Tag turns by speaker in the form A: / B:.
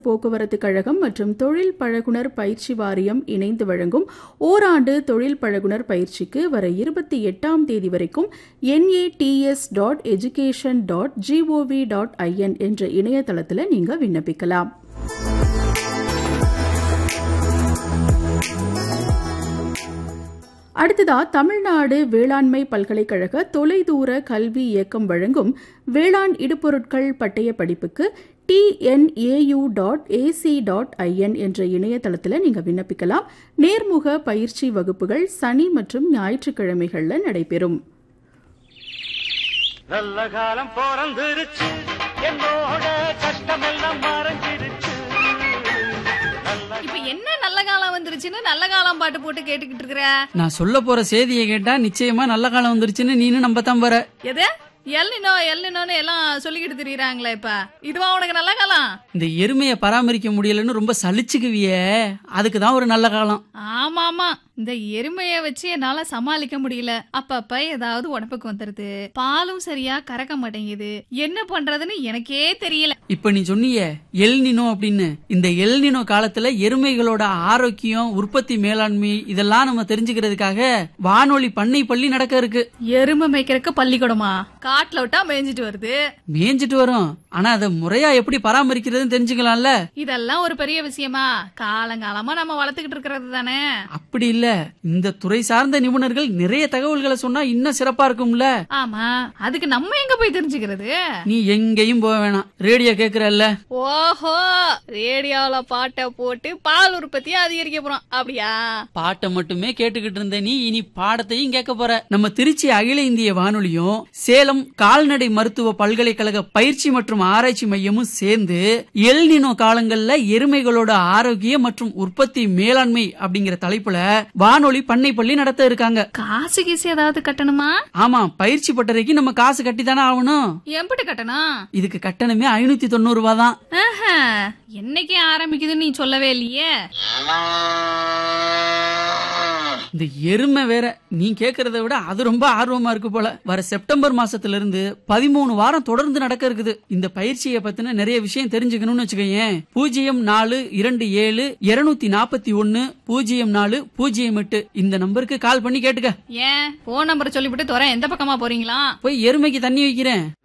A: போக்குவரத்து கழகம் மற்றும் தொழில் பழகுனர் பயிற்சி வாரியம் இணைந்து வழங்கும் ஓராண்டு தொழில் பழகுனர் பயிற்சிக்கு வர இருபத்தி எட்டாம் தேதி வரைக்கும் NATS dot education dot GOV dot IN என்ற இணையதளத்தில் நீங்க விண்ணப்பிக்கலாம் அடுத்ததா தமிழ்நாடு வேளாண்மை பல்கலைக்கழக தொலைதூர கல்வி இயக்கம் வழங்கும் வேளாண் இடுபொருட்கள் பட்டய படிப்புக்கு TNAU dot AC dot IN என்ற இணையதளத்தில் நீங்க விண்ணப்பிக்கலாம் நேர்முக பயிற்சி வகுப்புகள் சனி மற்றும் ஞாயிற்றுக்கிழமைகள்ல நடைபெறும்
B: நல்ல காலம் பிறந்துருச்சு என்னோட கஷ்டமெல்லாம் மறைஞ்சிருச்சு நல்ல
C: இப்ப என்ன நல்ல காலம் வந்துருச்சுன்னு நல்ல காலம் பாட்டு போட்டு கேட்டுக்கிட்டு இருக்கிற
D: நான் சொல்ல போற செய்தியை கேட்டா நிச்சயமா நல்ல காலம் வந்துருச்சுன்னு நீனு நம்ப தான் போற
C: எது எல்லினோ எல்லினோன்னு எல்லாம் சொல்லிக்கிட்டு திரியறாங்களே இப்ப இதுவா உனக்கு நல்ல காலம்
D: இந்த எருமையை பராமரிக்க முடியலன்னு ரொம்ப சலிச்சுக்குவியே அதுக்கு தான் ஒரு நல்ல காலம்
C: ஆமா ஆமா இந்த எருமைய வச்சு என்னால சமாளிக்க முடியல அப்பப்ப ஏதாவது உடம்புக்கு வந்துருது பாலும் சரியா கறக்க மாட்டேங்குது என்ன பண்றதுன்னு எனக்கே தெரியல
D: இப்ப நீ சொன்னியே எல்னினோ அப்படின்னு இந்த எல்னினோ காலத்துல எருமைகளோட ஆரோக்கியம் உற்பத்தி மேலாண்மை இதெல்லாம் நம்ம தெரிஞ்சுக்கிறதுக்காக வானொலி பண்ணை பள்ளி நடக்க இருக்கு
C: எருமை மேய்க்கிறதுக்கு பள்ளிக்கூடமா காட்டுல விட்டா மேய்ஞ்சிட்டு வருது
D: மேய்ஞ்சிட்டு வரும் ஆனா அதை முறையா எப்படி பராமரிக்கிறதுன்னு தெரிஞ்சுக்கலாம்ல
C: இதெல்லாம் ஒரு பெரிய விஷயமா காலங்காலமா நம்ம வளர்த்துக்கிட்டு இருக்கிறது தானே
D: அப்படி இல்ல இந்த துறை சார்ந்த நிபுணர்கள் நிறைய தகவல்களை சொன்னா இன்னும் சிறப்பா இருக்கும்ல
C: ஆமா அதுக்கு நம்ம எங்க போய் தெரிஞ்சுக்கிறது
D: நீ எங்கேயும் போக வேணாம் ரேடியோ கேக்குறல்ல
C: ஓஹோ ரேடியோல பாட்டை போட்டு பால் உற்பத்தியை அதிகரிக்க போறோம் அப்படியா
D: பாட்டை மட்டுமே கேட்டுக்கிட்டு இருந்த நீ இனி பாடத்தையும் கேட்க போற நம்ம திருச்சி அகில இந்திய வானொலியும் சேலம் கால்நடை மருத்துவ பல்கலைக்கழக பயிற்சி மற்றும் ஆராய்ச்சி மையமும் சேர்ந்து எல்னினோ காலங்கள்ல எருமைகளோட ஆரோக்கியம் மற்றும் உற்பத்தி மேலாண்மை அப்படிங்கிற தலைப்புல வானொலி பண்ணை பள்ளி நடத்த இருக்காங்க
C: காசு கீசு ஏதாவது கட்டணுமா
D: ஆமா பயிற்சி பட்டறைக்கு நம்ம காசு கட்டி தானே ஆகணும்
C: எம்பிட்டு கட்டணும்
D: இதுக்கு கட்டணமே ஐநூத்தி தொண்ணூறு ரூபா தான்
C: ஆஹா, என்னைக்கு ஆரம்பிக்குதுன்னு நீ சொல்லவே இல்லையே
D: இந்த எருமை வேற நீ கேக்குறத விட அது ரொம்ப ஆர்வமா இருக்கு போல வர செப்டம்பர் மாசத்துல இருந்து பதிமூணு வாரம் தொடர்ந்து நடக்க இருக்குது இந்த பயிற்சியை பத்தின நிறைய விஷயம் தெரிஞ்சுக்கணும்னு வச்சுக்கோயேன் பூஜ்ஜியம் நாலு இரண்டு ஏழு இருநூத்தி நாற்பத்தி ஒன்னு பூஜ்ஜியம் நாலு பூஜ்ஜியம் எட்டு இந்த நம்பருக்கு கால் பண்ணி கேட்டுக்க
C: ஏன் போன் நம்பரை சொல்லிவிட்டு துறை எந்த பக்கமா போறீங்களா
D: போய் எருமைக்கு தண்ணி வைக்கிறேன்